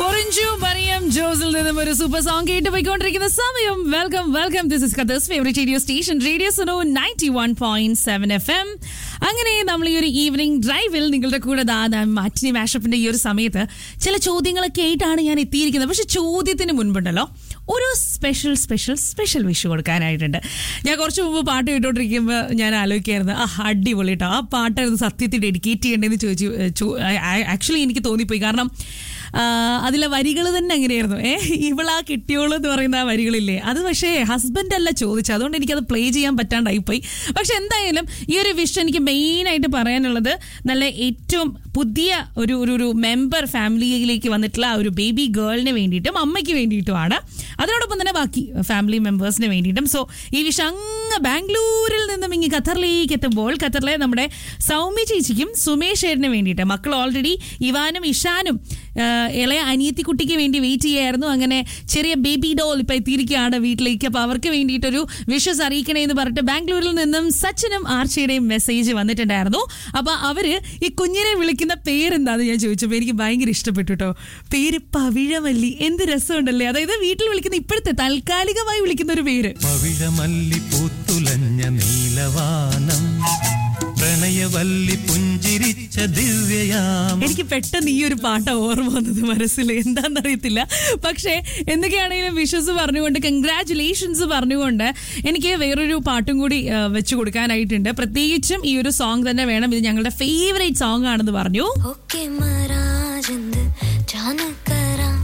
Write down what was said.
കൊറിഞ്ചു മറിയം ജോസിൽ നിന്നും ഒരു super song കേട്ട് പോയിക്കൊണ്ടിരിക്കുന്ന സമയം welcome welcome this is Qatar's favourite radio station radio Suno ninety one point seven F M അങ്ങനെ നമ്മൾ ഈ ഒരു ഈവനിങ് ഡ്രൈവിൽ നിങ്ങളുടെ കൂടെ ദാ മാറ്റിനി മാഷപ്പിന്റെ ഈ ഒരു സമയത്ത് ചില ചോദ്യങ്ങളൊക്കെ ആയിട്ടാണ് ഞാൻ എത്തിയിരിക്കുന്നത് പക്ഷെ ചോദ്യത്തിന് മുൻപുണ്ടല്ലോ ഒരു സ്പെഷ്യൽ സ്പെഷ്യൽ സ്പെഷ്യൽ വിഷ് കൊടുക്കാനായിട്ടുണ്ട് ഞാൻ കുറച്ച് മുമ്പ് പാട്ട് കേട്ടോണ്ടിരിക്കുമ്പോൾ ഞാൻ ആലോചിക്കായിരുന്നു ആ അടിപൊളി കേട്ടോ ആ പാട്ടായിരുന്നു സത്യത്തിൽ ഡെഡിക്കേറ്റ് ചെയ്യേണ്ടതെന്ന് ചോദിച്ചു ആക്ച്വലി എനിക്ക് തോന്നിപ്പോയി കാരണം ആ, അതിലെ വരികൾ തന്നെ അങ്ങനെയായിരുന്നു ഏ ഇവളാ കിട്ടിയോളൂ എന്ന് പറയുന്ന ആ വരികളില്ലേ അത് പക്ഷേ ഹസ്ബൻഡ് അല്ല ചോദിച്ചത് അതുകൊണ്ട് എനിക്കത് പ്ലേ ചെയ്യാൻ പറ്റാണ്ടായിപ്പോയി പക്ഷെ എന്തായാലും ഈ ഒരു വിഷ് എനിക്ക് മെയിനായിട്ട് പറയാനുള്ളത് നല്ല ഏറ്റവും പുതിയ ഒരു ഒരു ഒരു മെമ്പർ ഫാമിലിയിലേക്ക് വന്നിട്ടുള്ള ആ ഒരു ബേബി ഗേളിന് വേണ്ടിയിട്ടും അമ്മയ്ക്ക് വേണ്ടിയിട്ടുമാണ് അതിനോടൊപ്പം തന്നെ ബാക്കി ഫാമിലി മെമ്പേഴ്സിന് വേണ്ടിയിട്ടും സോ ഈ വിഷ് അങ്ങ് ബാംഗ്ലൂരിൽ നിന്നും ഇങ്ങ് ഖത്തറിലേക്ക് എത്തുമ്പോൾ ഖത്തറിലെ നമ്മുടെ സൗമ്യ ചേച്ചിക്കും സുമേഷ് ഏട്ടന് വേണ്ടിയിട്ട് മക്കൾ ഓൾറെഡി ഇവാനും ഇഷാനും ആ, ഇളയ അനിയത്തിക്കുട്ടിക്ക് വേണ്ടി വെയിറ്റ് ചെയ്യായിരുന്നു അങ്ങനെ ചെറിയ ബേബി ഡോൾ ഇപ്പൊ എത്തിയിരിക്കുകയാണ് വീട്ടിലേക്ക് അപ്പൊ അവർക്ക് വേണ്ടിയിട്ടൊരു വിഷസ് അറിയിക്കണേ എന്ന് പറഞ്ഞിട്ട് ബാംഗ്ലൂരിൽ നിന്നും സച്ചിനും ആർച്ചയുടെയും മെസ്സേജ് വന്നിട്ടുണ്ടായിരുന്നു അപ്പൊ അവര് ഈ കുഞ്ഞിനെ വിളിക്കുന്ന പേരെന്താന്ന് ഞാൻ ചോദിച്ചപ്പോൾ എനിക്ക് ഭയങ്കര ഇഷ്ടപ്പെട്ടു കേട്ടോ പേര് പവിഴമല്ലി എന്ത് രസമുണ്ടല്ലേ അതായത് വീട്ടിൽ വിളിക്കുന്ന ഇപ്പോഴത്തെ താൽക്കാലികമായി വിളിക്കുന്ന ഒരു പേര് പവിഴമല്ലി പൂത്തുലഞ്ഞ നീലവാനം പ്രണയവല്ലി പുഞ്ചിരിച്ച ദിവ്യയാം എനിക്ക് പെട്ടെന്ന് ഈ ഒരു പാട്ട ഓർമ്മ വന്നത് മനസ്സിൽ എന്താണെന്നറിയത്തില്ല പക്ഷേ എന്തൊക്കെയാണെങ്കിലും വിഷസ് പറഞ്ഞുകൊണ്ട് കൺഗ്രാറ്റുലേഷൻസ് പറഞ്ഞുകൊണ്ട് എനിക്ക് വേറൊരു പാട്ടും കൂടി ആ, വെച്ച് കൊടുക്കാനായിട്ടുണ്ട് പ്രത്യേകിച്ചും ഈ ഒരു സോങ് തന്നെ വേണം ഇത് ഞങ്ങളുടെ ഫേവറേറ്റ് സോങ് ആണെന്ന് പറഞ്ഞു ओके महाराज चाणक